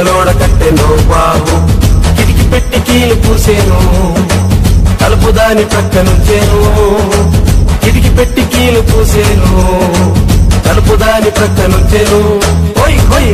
మేడలోడ కట్టెను బాబు కిటికి పెట్టి కీలు పూసేను తలుపు దాని ప్రక్కనుంచేను కిటికి పెట్టి కీలు పూసేను తలుపు దాని ప్రక్కనుంచేను హోయ్ హోయ్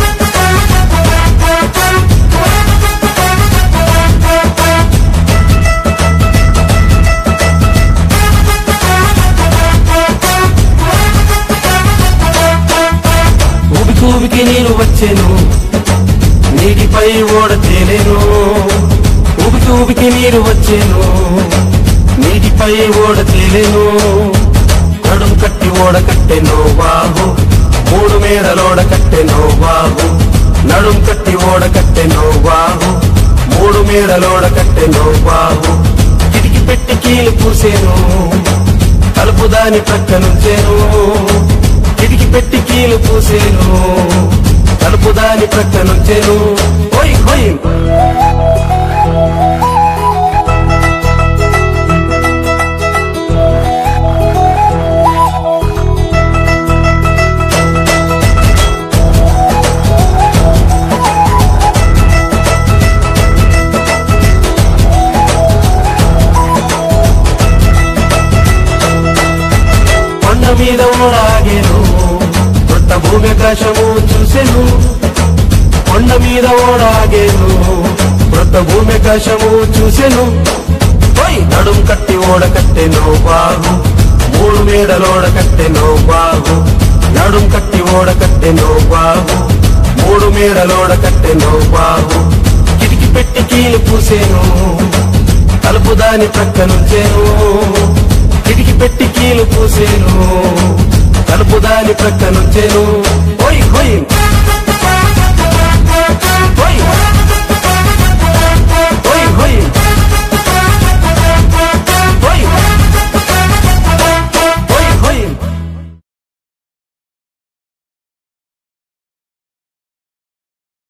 ఊబికి ఊబికి నీరు వచ్చేను నీటిపై ఓడ తేలేను ఊబికి ఊబికి నీరు వచ్చేను నీటిపై ఓడ తేలేను నడుం కట్టి ఓడ కట్టెను బాబు మూడు మేడలోడ కట్టెను బాబు నడుం కట్టి ఓడ కట్టెను బాబు మూడు మేడలోడ కట్టెను బాబు కిటికి పెట్టి కీలు పూసేను తలుపు దాని ప్రక్కనుంచేను కిటికి పెట్టి కీలు పూసేను తలుపు దాని ప్రక్కనుంచేను హోయ్ హోయ్ కొండ మీద ఓడాగేను కొత్త భూమి ఆకాశము చూసెను కొండ మీద ఓడాగేను కొత్త భూమి ఆకాశము చూసెను పోయి నడుం కట్టి ఓడ కట్టెను బాగు మూడు మేడలోడ కట్టెను బాగు నడుం కట్టి ఓడ కట్టెను బాగు మూడు మేడలోడ కట్టెను బాగు కిటికి పెట్టి కీలు పూసేను తలుపు దాని ప్రక్కనుంచేను కిటికి పెట్టి కీలు పూసేను తలుపు దాని ప్రక్కనుంచేను హోయ్ హోయ్